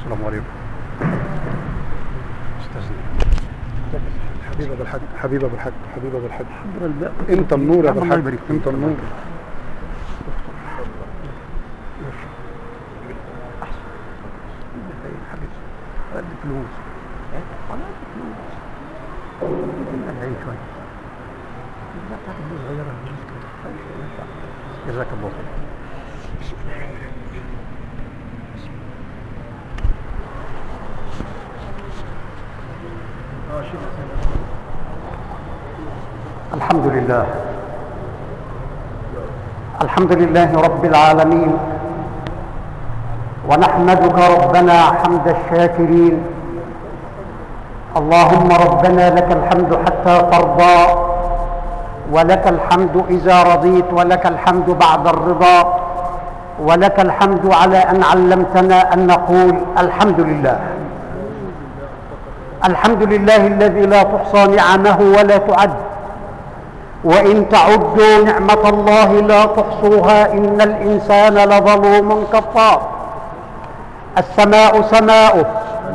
السلام عليكم استاذنا حبيب ابو الحاج حبيب ابو الحاج حبيب ابو الحاج انت النور يا ابو الله الحاج يبارك فيك. انت النور قد فلوس على قد فلوس العين شوي لا بتاعت الفلوس صغيرة فلوس كده. جزاك الله خير الحمد لله الحمد لله رب العالمين ونحمدك ربنا حمد الشاكرين اللهم ربنا لك الحمد حتى ترضى ولك الحمد اذا رضيت ولك الحمد بعد الرضا ولك الحمد على ان علمتنا ان نقول الحمد لله الحمد لله الذي لا تحصى نعمه ولا تعد وإن تعدوا نعمة الله لا تحصوها إن الإنسان لظلوم كفار السماء سماؤه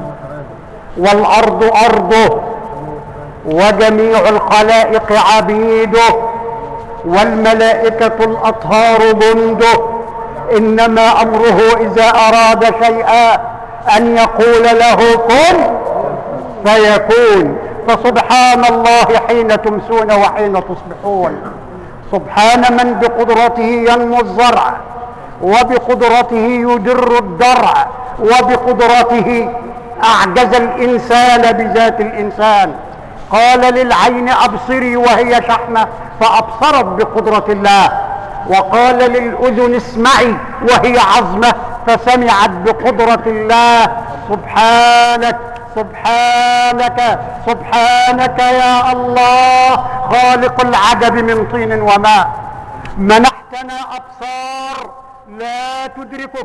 والأرض أرضه وجميع الخلائق عبيده والملائكة الأطهار جنده إنما أمره إذا أراد شيئا أن يقول له كن فيكون فسبحان الله حين تمسون وحين تصبحون سبحان من بقدرته ينمو الزرع وبقدرته يدر الدرع وبقدرته أعجز الإنسان بذات الإنسان قال للعين أبصري وهي شحمة فأبصرت بقدرة الله وقال للأذن اسمعي وهي عظمة فسمعت بقدرة الله سبحانك سبحانك سبحانك يا الله خالق العجب من طين وماء منحتنا أبصار لا تدركك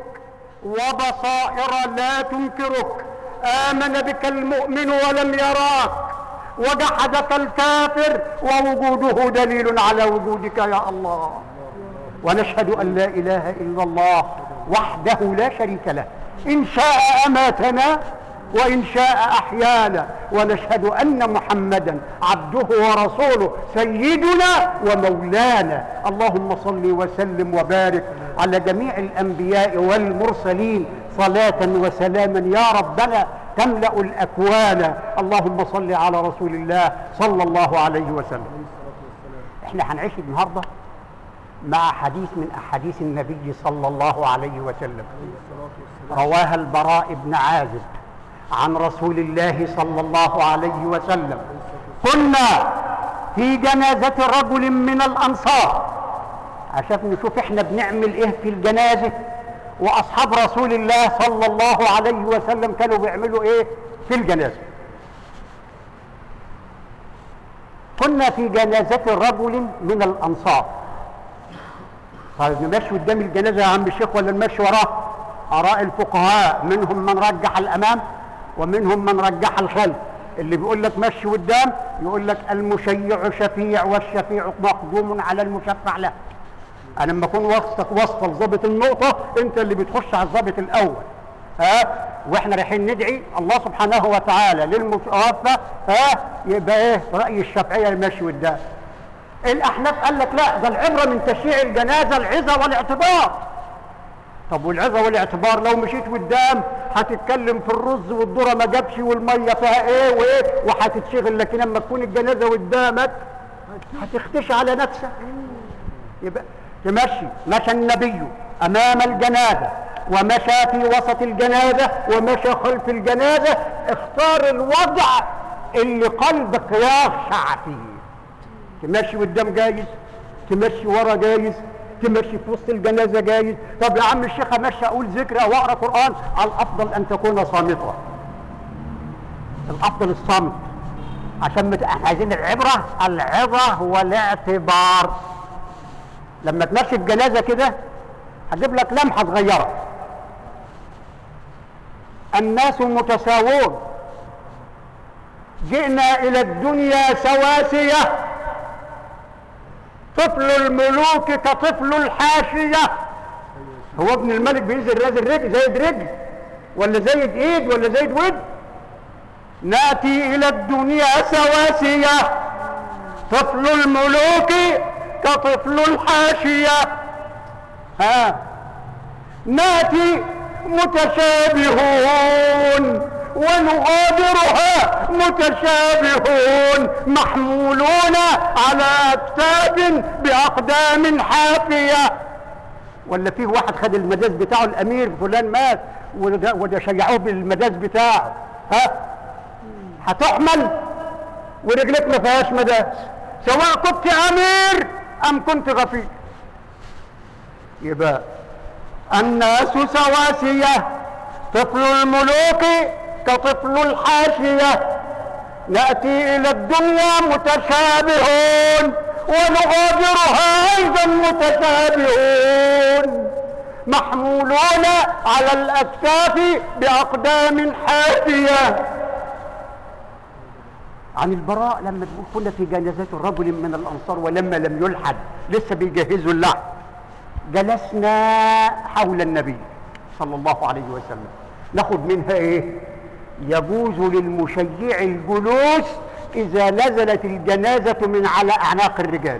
وبصائر لا تنكرك آمن بك المؤمن ولم يراك وجحدك الكافر ووجوده دليل على وجودك يا الله ونشهد أن لا إله إلا الله وحده لا شريك له إن شاء أماتنا وإن شاء أحيانا ونشهد أن محمدا عبده ورسوله سيدنا ومولانا اللهم صل وسلم وبارك على جميع الأنبياء والمرسلين صلاة وسلاما يا ربنا تملأ الأكوان اللهم صل على رسول الله صلى الله عليه وسلم احنا هنعيش النهارده مع حديث من أحاديث النبي صلى الله عليه وسلم رواها البراء بن عازب عن رسول الله صلى الله عليه وسلم كنا في جنازة رجل من الأنصار عشان نشوف احنا بنعمل ايه في الجنازة وأصحاب رسول الله صلى الله عليه وسلم كانوا بيعملوا ايه في الجنازة كنا في جنازة رجل من الأنصار طيب نمشي قدام الجنازة يا عم الشيخ ولا نمشي وراه آراء الفقهاء منهم من رجح الأمام ومنهم من رجح الخلف اللي بيقول لك مشي قدام يقول لك المشيع شفيع والشفيع مقدوم على المشفع له انا لما اكون وسطك وسط لظابط النقطه انت اللي بتخش على الظابط الاول ها واحنا رايحين ندعي الله سبحانه وتعالى للمتوفى ها يبقى ايه راي الشافعيه المشي قدام الاحناف قال لك لا ده العبره من تشييع الجنازه العظه والاعتبار طب والعظه والاعتبار لو مشيت قدام هتتكلم في الرز والذره ما جابش والميه فيها ايه وايه وهتتشغل لكن لما تكون الجنازه قدامك هتختش على نفسك يبقى تمشي مشى النبي امام الجنازه ومشى في وسط الجنازه ومشى خلف الجنازه اختار الوضع اللي قلبك يخشع فيه تمشي قدام جايز تمشي ورا جايز تمشي في وسط الجنازه جايز طب يا عم الشيخ امشي اقول ذكر او اقرا قران الافضل ان تكون صامتا الافضل الصمت عشان مت... احنا عايزين العبره العظه والاعتبار لما تمشي الجنازه كده هجيب لك لمحه صغيره الناس متساوون جئنا الى الدنيا سواسيه طفل الملوك كطفل الحاشيه هو ابن الملك بينزل رازل رجل زايد رجل ولا زايد ايد ولا زايد ود ناتي الى الدنيا سواسيه طفل الملوك كطفل الحاشيه ها ناتي متشابهون ونغادرها متشابهون محمولون على اكتاف باقدام حافيه ولا فيه واحد خد المداس بتاعه الامير فلان مات وده, وده شيعوه بالمداس بتاعه ها هتحمل ورجلك ما فيهاش مداس سواء كنت امير ام كنت غفير يبقى الناس سواسيه طفل الملوك كطفل الحاشيه ناتي الى الدنيا متشابهون ونغادرها ايضا متشابهون محمولون على الاكتاف باقدام حافيه عن البراء لما تقول كنا في جنازات رجل من الانصار ولما لم يلحد لسه بيجهزوا اللحد جلسنا حول النبي صلى الله عليه وسلم ناخد منها ايه يجوز للمشيع الجلوس اذا نزلت الجنازه من على اعناق الرجال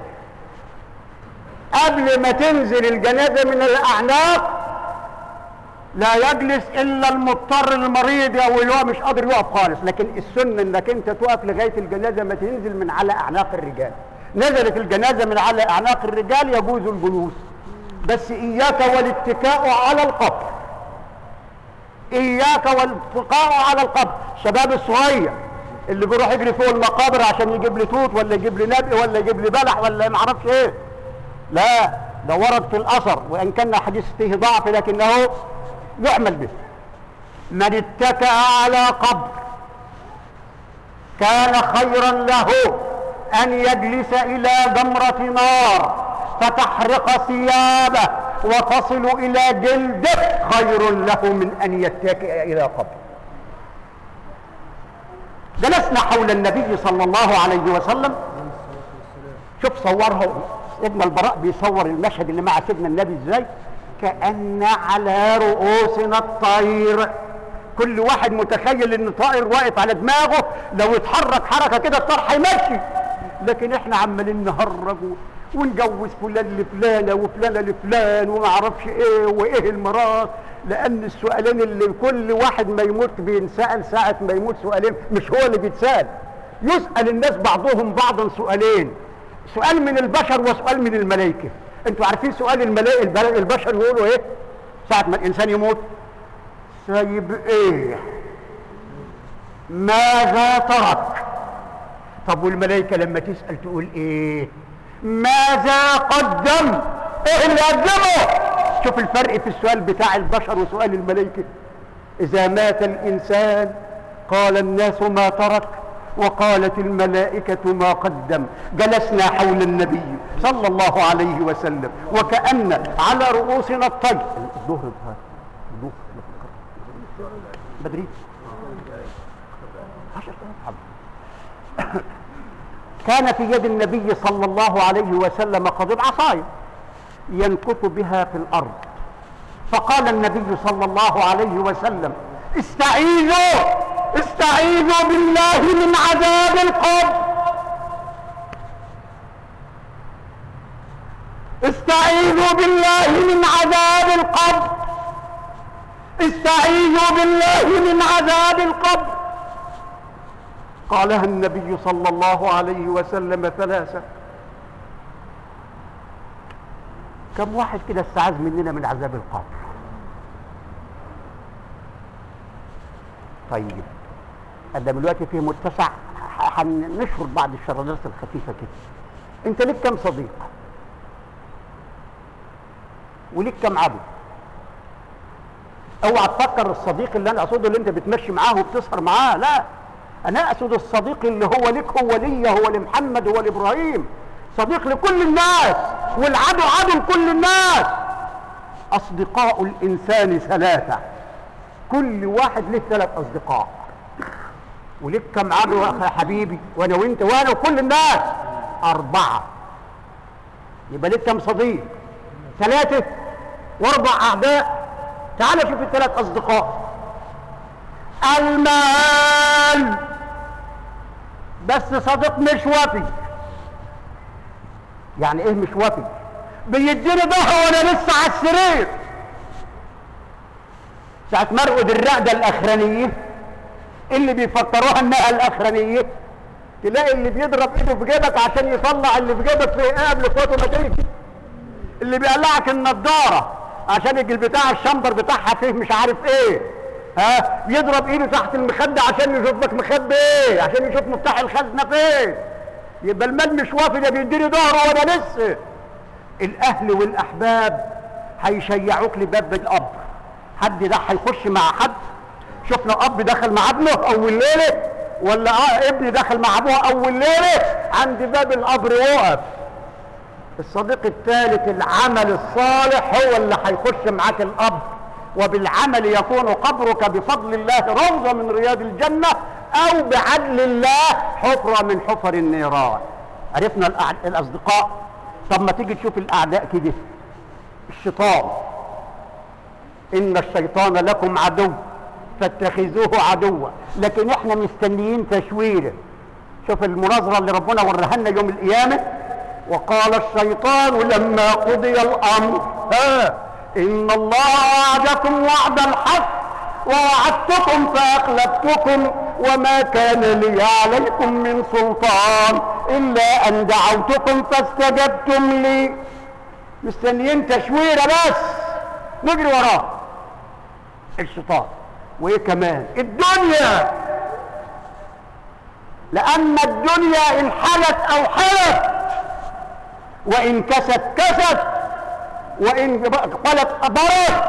قبل ما تنزل الجنازه من الاعناق لا يجلس الا المضطر المريض او اللي هو مش قادر يقف خالص لكن السنه انك انت تقف لغايه الجنازه ما تنزل من على اعناق الرجال نزلت الجنازه من على اعناق الرجال يجوز الجلوس بس اياك والاتكاء على القبر اياك والاتقاء على القبر شباب الصغير اللي بيروح يجري فوق المقابر عشان يجيب لي توت ولا يجيب لي نبي ولا يجيب لي بلح ولا ما اعرفش ايه لا ده ورد في الاثر وان كان حديث فيه ضعف لكنه يعمل به من اتكأ على قبر كان خيرا له ان يجلس الى جمرة نار فتحرق ثيابه وتصل الى جلده خير له من ان يتكئ الى قبر جلسنا حول النبي صلى الله عليه وسلم شوف صورها سيدنا البراء بيصور المشهد اللي مع سيدنا النبي ازاي كأن على رؤوسنا الطير كل واحد متخيل ان طائر واقف على دماغه لو اتحرك حركه كده الطير هيمشي لكن احنا عمالين نهرج ونجوز فلان لفلانه وفلانه لفلان وما اعرفش ايه وايه المرات لان السؤالين اللي كل واحد ما يموت بينسال ساعه ما يموت سؤالين مش هو اللي بيتسال يسال الناس بعضهم بعضا سؤالين سؤال من البشر وسؤال من الملائكه انتوا عارفين سؤال الملائكه البشر يقولوا ايه ساعه ما الانسان يموت سايب ايه ماذا ترك طب والملائكه لما تسال تقول ايه ماذا قدم ايه اللي قدمه شوف الفرق في السؤال بتاع البشر وسؤال الملائكه اذا مات الانسان قال الناس ما ترك وقالت الملائكة ما قدم جلسنا حول النبي صلى الله عليه وسلم وكأن على رؤوسنا الطير الظهر الظهر بدري كان في يد النبي صلى الله عليه وسلم قضيب عصاية ينكث بها في الأرض فقال النبي صلى الله عليه وسلم استعيذوا استعيذوا بالله من عذاب القبر استعيذوا بالله من عذاب القبر استعيذوا بالله من عذاب القبر قالها النبي صلى الله عليه وسلم ثلاثة كم واحد كده استعاذ مننا من عذاب القبر طيب قدام دلوقتي فيه متسع هنشهر بعض الشرارات الخفيفه كده انت ليك كم صديق وليك كم عدو اوعى تفكر الصديق اللي انا اقصده اللي انت بتمشي معاه وبتسهر معاه لا انا اقصد الصديق اللي هو ليك هو ليا هو لمحمد هو لابراهيم صديق لكل الناس والعدو عدو لكل الناس اصدقاء الانسان ثلاثه كل واحد له ثلاث اصدقاء وليك كم عدو يا حبيبي وانا وانت وانا وكل الناس اربعه يبقى ليك كم صديق ثلاثه واربع اعداء تعال شوف الثلاث اصدقاء المال بس صديق مش وفي يعني ايه مش وفي بيديني ظهر وانا لسه على السرير ساعة مرقد الرقدة الأخرانية اللي بيفكروها انها الأخرانية تلاقي اللي بيضرب ايده في جيبك عشان يطلع اللي في جيبك في ايه قبل فوته ما تيجي اللي بيقلعك النضارة عشان يجي بتاع الشمبر بتاعها فيه مش عارف ايه ها يضرب ايده تحت المخدة عشان يشوفك مخبي ايه عشان يشوف مفتاح الخزنة فين يبقى المال مش وافي ده بيديني ظهره وانا لسه الاهل والاحباب هيشيعوك لباب القبر حد ده هيخش مع حد شفنا اب دخل مع ابنه اول ليله ولا اه ابني دخل مع ابوه اول ليله عند باب القبر وقف الصديق الثالث العمل الصالح هو اللي هيخش معاك القبر وبالعمل يكون قبرك بفضل الله روضه من رياض الجنه او بعدل الله حفره من حفر النيران عرفنا الأع- الاصدقاء طب ما تيجي تشوف الاعداء كده الشيطان ان الشيطان لكم عدو فاتخذوه عدوا لكن احنا مستنيين تشويره شوف المناظره اللي ربنا وراها لنا يوم القيامه وقال الشيطان لما قضي الامر ها ان الله وعدكم وعد الحق ووعدتكم فاخلفتكم وما كان لي عليكم من سلطان الا ان دعوتكم فاستجبتم لي مستنيين تشويره بس نجري وراه الشيطان وايه كمان الدنيا لان الدنيا ان حلت او حلت وان كست كست وان قلت برت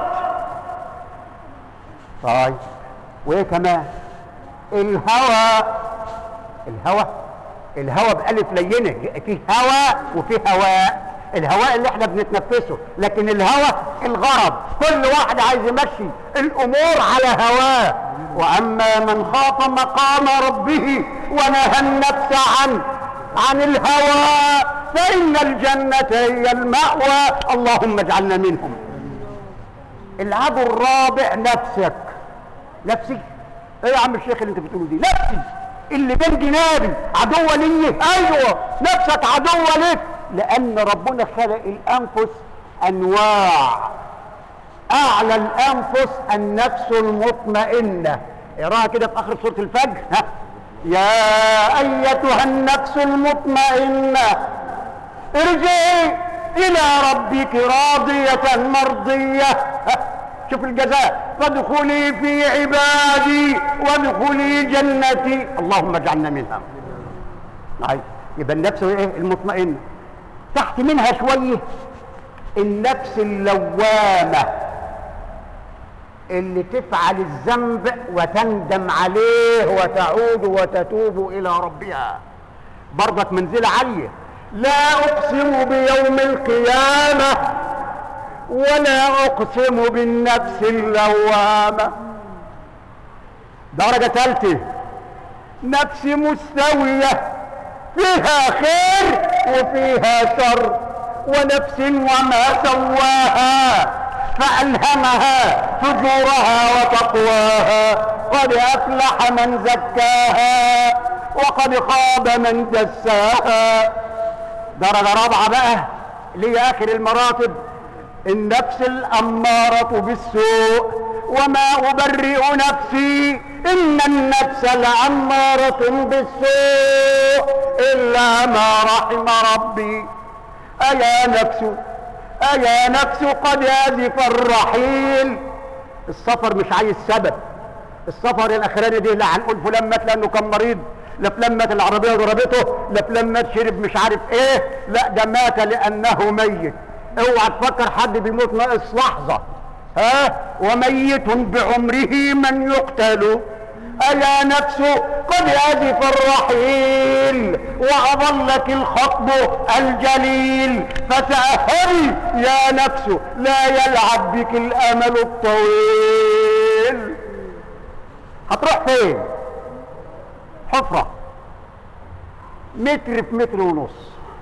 طيب وايه كمان الهوى الهوى الهوى بألف لينة فيه هوى وفيه هواء الهواء اللي احنا بنتنفسه لكن الهوى الغرض كل واحد عايز يمشي الامور على هواه واما من خاف مقام ربه ونهى النفس عن عن الهوى فان الجنه هي الماوى اللهم اجعلنا منهم العدو الرابع نفسك نفسي ايه يا عم الشيخ اللي انت بتقوله دي نفسي اللي بين جنابي عدوة لي ايوه نفسك عدوة لك لان ربنا خلق الانفس انواع اعلى الانفس النفس المطمئنة اقراها كده في اخر سورة الفجر ها يا ايتها النفس المطمئنة ارجعي الى ربك راضية مرضية ها شوف الجزاء فادخلي في عبادي وادخلي جنتي اللهم اجعلنا منها طيب يبقى النفس ايه المطمئنه تحت منها شويه النفس اللوامه اللي تفعل الذنب وتندم عليه وتعود وتتوب الى ربها برضك منزله عاليه لا اقسم بيوم القيامه ولا اقسم بالنفس اللوامه درجه ثالثه نفس مستويه فيها خير وفيها شر ونفس وما سواها فالهمها فجورها وتقواها قد افلح من زكاها وقد خاب من دساها درجه رابعه بقى اللي هي اخر المراتب النفس الأمارة بالسوء وما أبرئ نفسي إن النفس لأمارة بالسوء إلا ما رحم ربي أيا نفس أيا نفس قد يزف الرحيل السفر مش عايز سبب السفر الاخراني دي لا هنقول فلان مات لانه كان مريض لا فلان مات العربيه ضربته لا فلان مات شرب مش عارف ايه لا ده مات لانه ميت اوعى تفكر حد بيموت ناقص لحظه ها وميت بعمره من يقتل أيا نفس قد أزف الرحيل وأضلك الخطب الجليل فتأهبي يا نفس لا يلعب بك الأمل الطويل هتروح فين حفرة متر في متر ونص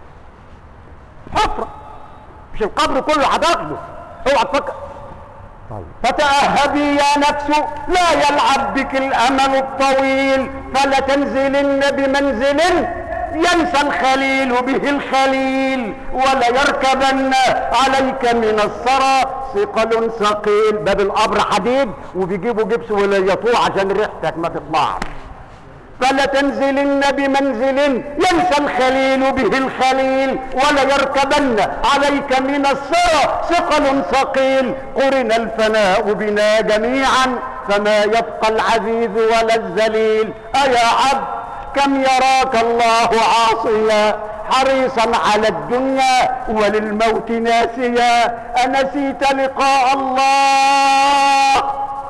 حفرة مش القبر كله هتاخده اوعى تفكر فتأهبي يا نفس لا يلعب بك الأمل الطويل فلتنزلن بمنزل ينسى الخليل به الخليل ولا يركبن عليك من الثرى ثقل ثقيل باب القبر حديد وبيجيبوا جبس وليطوع عشان ريحتك ما تطلعش فلتنزلن بمنزل ينسى الخليل به الخليل ولا يركبن عليك من الثرى ثقل ثقيل قرن الفناء بنا جميعا فما يبقى العزيز ولا الذليل أيا عبد كم يراك الله عاصيا حريصا على الدنيا وللموت ناسيا أنسيت لقاء الله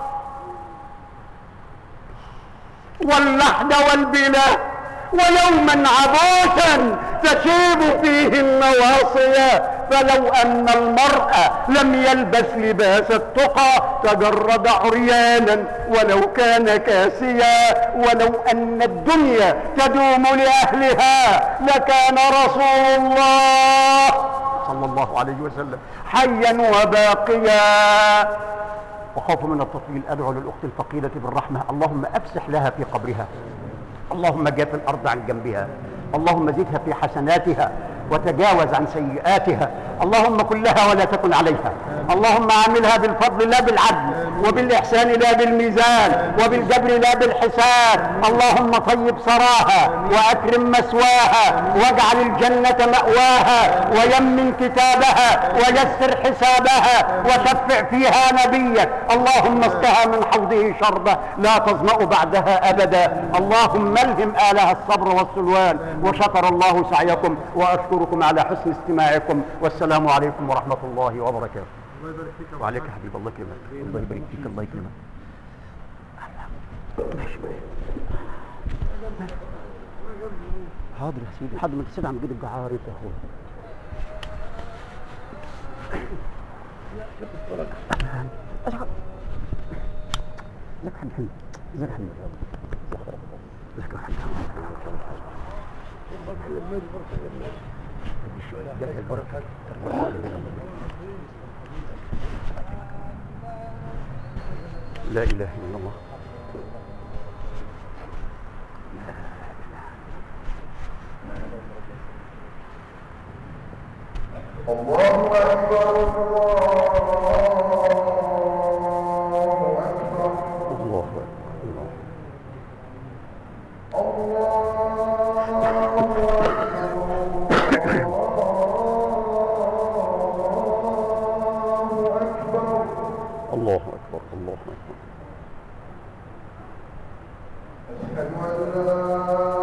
واللحد والبلا ويوما عبوسا تشيب فيه النواصيا فلو ان المرء لم يلبس لباس التقى تجرد عريانا ولو كان كاسيا ولو ان الدنيا تدوم لاهلها لكان رسول الله صلى الله عليه وسلم حيا وباقيا وخوف من التطويل ادعو للاخت الفقيده بالرحمه اللهم افسح لها في قبرها اللهم جاف الارض عن جنبها اللهم زدها في حسناتها وتجاوز عن سيئاتها اللهم كن لها ولا تكن عليها اللهم عاملها بالفضل لا بالعدل وبالاحسان لا بالميزان وبالجبر لا بالحساب اللهم طيب سراها واكرم مثواها واجعل الجنه ماواها ويمن كتابها ويسر حسابها وشفع فيها نبيك اللهم اسقها من حوضه شربه لا تظما بعدها ابدا اللهم الهم الها الصبر والسلوان وشكر الله سعيكم واشكركم على حسن استماعكم والسلام عليكم ورحمه الله وبركاته الله يبارك فيك يا وعليك يا حبيب الله يكرمك الله يبارك فيك الله يكرمك ماشي حاضر يا سيدي حاضر ما تسيب عم جيد الجعار انت يا اخويا ازيك يا حبيبي ازيك يا حبيبي ازيك يا حبيبي ازيك البركه لا اله الا الله الله أكبر الله أكبر الله اكبر الله الله اكبر الله اكبر أشهد أن لا